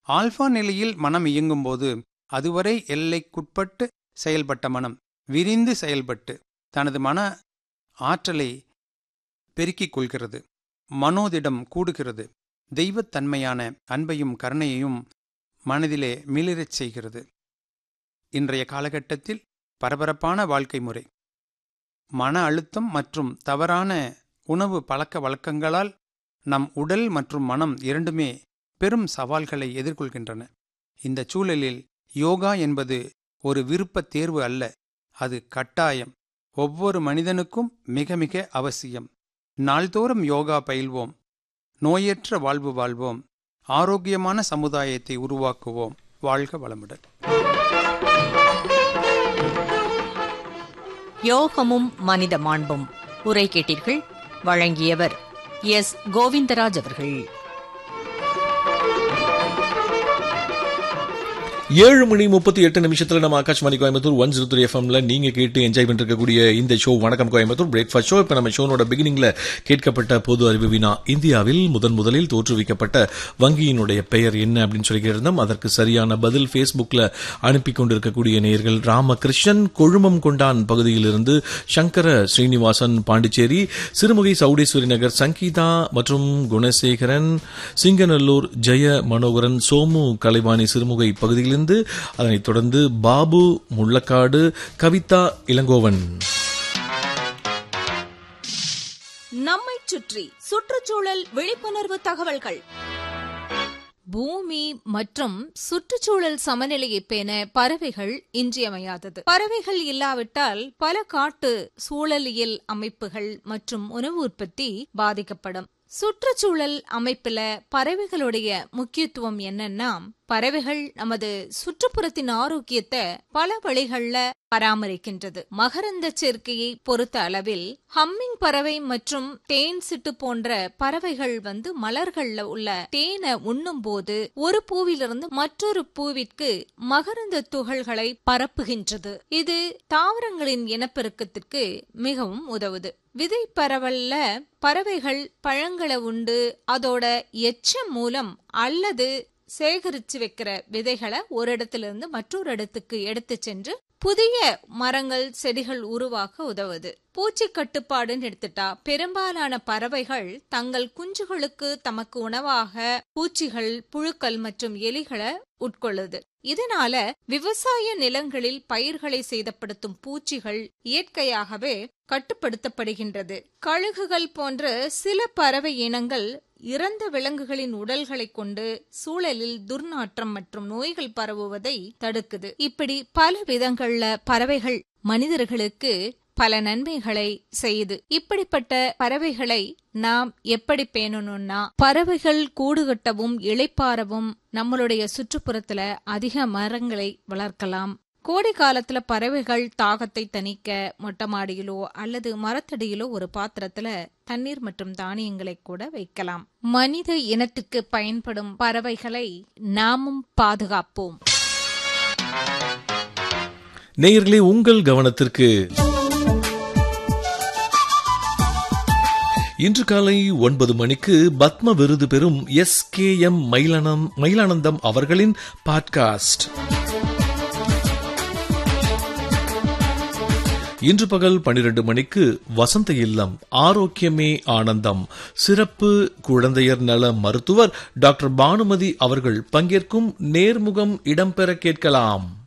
alpha நிலையில் மனம் இயங்கும்போது அதுவரை எல்லைக்குட்பட்டு செயல்பட்ட மனம் விரிந்து செயல்பட்டு தனது மன ஆற்றலை பெருக்கிக் கொள்கிறது மனோதிடம் கூடுகிறது தெய்வத்தன்மையான அன்பையும் கருணையையும் மனதிலே மிளிரச் செய்கிறது இன்றைய காலகட்டத்தில் பரபரப்பான வாழ்க்கை முறை மன அழுத்தம் மற்றும் தவறான உணவு பழக்க வழக்கங்களால் நம் உடல் மற்றும் மனம் இரண்டுமே பெரும் சவால்களை எதிர்கொள்கின்றன இந்த சூழலில் யோகா என்பது ஒரு விருப்பத் தேர்வு அல்ல அது கட்டாயம் ஒவ்வொரு மனிதனுக்கும் மிக மிக அவசியம் நாள்தோறும் யோகா பயில்வோம் நோயற்ற வாழ்வு வாழ்வோம் ஆரோக்கியமான சமுதாயத்தை உருவாக்குவோம் வாழ்க வளமுடன் யோகமும் மனித மாண்பும் உரை கேட்டீர்கள் வழங்கியவர் எஸ் கோவிந்தராஜ் அவர்கள் ஏழு மணி முப்பத்தி எட்டு நிமிஷத்துல நம்ம Akashvani Coimbatore one zero three எஃப்எம்ல நீங்க கேட்டு என்ஜாய் பண்ணிருக்கக்கூடிய இந்த ஷோ வணக்கம் கோயம்புத்தூர் பிரேக்ஃபாஸ்ட் ஷோ இப்ப நம்ம ஷோனோட பிகினிங்ல கேட்கப்பட்ட பொது அறிவு வினா இந்தியாவில் முதன் முதலில் தோற்றுவிக்கப்பட்ட வங்கியினுடைய பெயர் என்ன அப்படின்னு சொல்லி கேட்டிருந்தோம் அதற்கு சரியான பதில் Facebookல அனுப்பி கொண்டிருக்கக்கூடிய நேயர்கள் ராமகிருஷ்ணன் கொழுமம் கொண்டான் பகுதியிலிருந்து சங்கர ஸ்ரீனிவாசன் பாண்டிச்சேரி சிறுமுகை சவுடேஸ்வரி நகர் சங்கீதா மற்றும் குணசேகரன் சிங்கநல்லூர் ஜெய மனோகரன் சோமு கலைவாணி சிறுமுகை பகுதியிலிருந்து அதனைத் தொடர்ந்து பாபு முள்ளக்காடு கவிதா இளங்கோவன் நம்மைச் சுற்றி சுற்றுச்சூழல் விழிப்புணர்வு தகவல்கள் பூமி மற்றும் சுற்றுச்சூழல் சமநிலையை பேண பறவைகள் இன்றியமையாதது பறவைகள் இல்லாவிட்டால் பல காட்டு சூழலியல் அமைப்புகள் மற்றும் உணவு உற்பத்தி பாதிக்கப்படும் சுற்றுச்சூழல் அமைப்புல பறவைகளுடைய முக்கியத்துவம் என்னன்னா பறவைகள் நமது சுற்றுப்புறத்தின் ஆரோக்கியத்தை பல வழிகள்ல பராமரிக்கின்றது மகரந்த சேர்க்கையை பொறுத்த அளவில் ஹம்மிங் பறவை மற்றும் தேன் சிட்டு போன்ற பறவைகள் வந்து மலர்கள்ல உள்ள தேனை உண்ணும் போது ஒரு பூவிலிருந்து மற்றொரு பூவிற்கு மகரந்த துகள்களை பரப்புகின்றது இது தாவரங்களின் இனப்பெருக்கத்திற்கு மிகவும் உதவுது விதை பரவல்ல பறவைகள் பழங்களை உண்டு அதோட எச்சம் மூலம் அல்லது சேகரிச்சு வைக்கிற விதைகளை ஒரு இடத்துல இருந்து மற்றொரு இடத்துக்கு எடுத்து சென்று புதிய மரங்கள் செடிகள் உருவாக்க உதவுது பூச்சி கட்டுப்பாடுன்னு எடுத்துட்டா பெரும்பாலான பறவைகள் தங்கள் குஞ்சுகளுக்கு தமக்கு உணவாக பூச்சிகள் புழுக்கள் மற்றும் எலிகளை உட்கொள்ளுது இதனால விவசாய நிலங்களில் பயிர்களை சேதப்படுத்தும் பூச்சிகள் இயற்கையாகவே கட்டுப்படுத்தப்படுகின்றது கழுகுகள் போன்ற சில பறவை இனங்கள் இறந்த விலங்குகளின் உடல்களை கொண்டு சூழலில் துர்நாற்றம் மற்றும் நோய்கள் பரவுவதை தடுக்குது இப்படி பல விதங்கள்ல பறவைகள் மனிதர்களுக்கு பல நன்மைகளை செய்யுது இப்படிப்பட்ட பறவைகளை நாம் எப்படி பேணணும்னா பறவைகள் கூடு கட்டவும் இளைப்பாறவும் நம்மளுடைய சுற்றுப்புறத்துல அதிக மரங்களை வளர்க்கலாம் கோடை காலத்துல பறவைகள் தாகத்தை தணிக்க மொட்டை மாடியிலோ அல்லது மரத்தடியிலோ ஒரு பாத்திரத்துல தண்ணீர் மற்றும் தானியங்களை கூட வைக்கலாம் மனித இனத்துக்கு பயன்படும் பறவைகளை நாமும் பாதுகாப்போம் நேயர்களே உங்கள் கவனத்திற்கு இன்று காலை ஒன்பது மணிக்கு பத்ம விருது பெறும் எஸ் கே எம் மயிலானம் மயிலானந்தம் அவர்களின் பாட்காஸ்ட் இன்று பகல் பனிரெண்டு மணிக்கு வசந்த இல்லம் ஆரோக்கியமே ஆனந்தம் சிறப்பு குழந்தையர் நல மருத்துவர் டாக்டர் பானுமதி அவர்கள் பங்கேற்கும் நேர்முகம் இடம்பெற கேட்கலாம்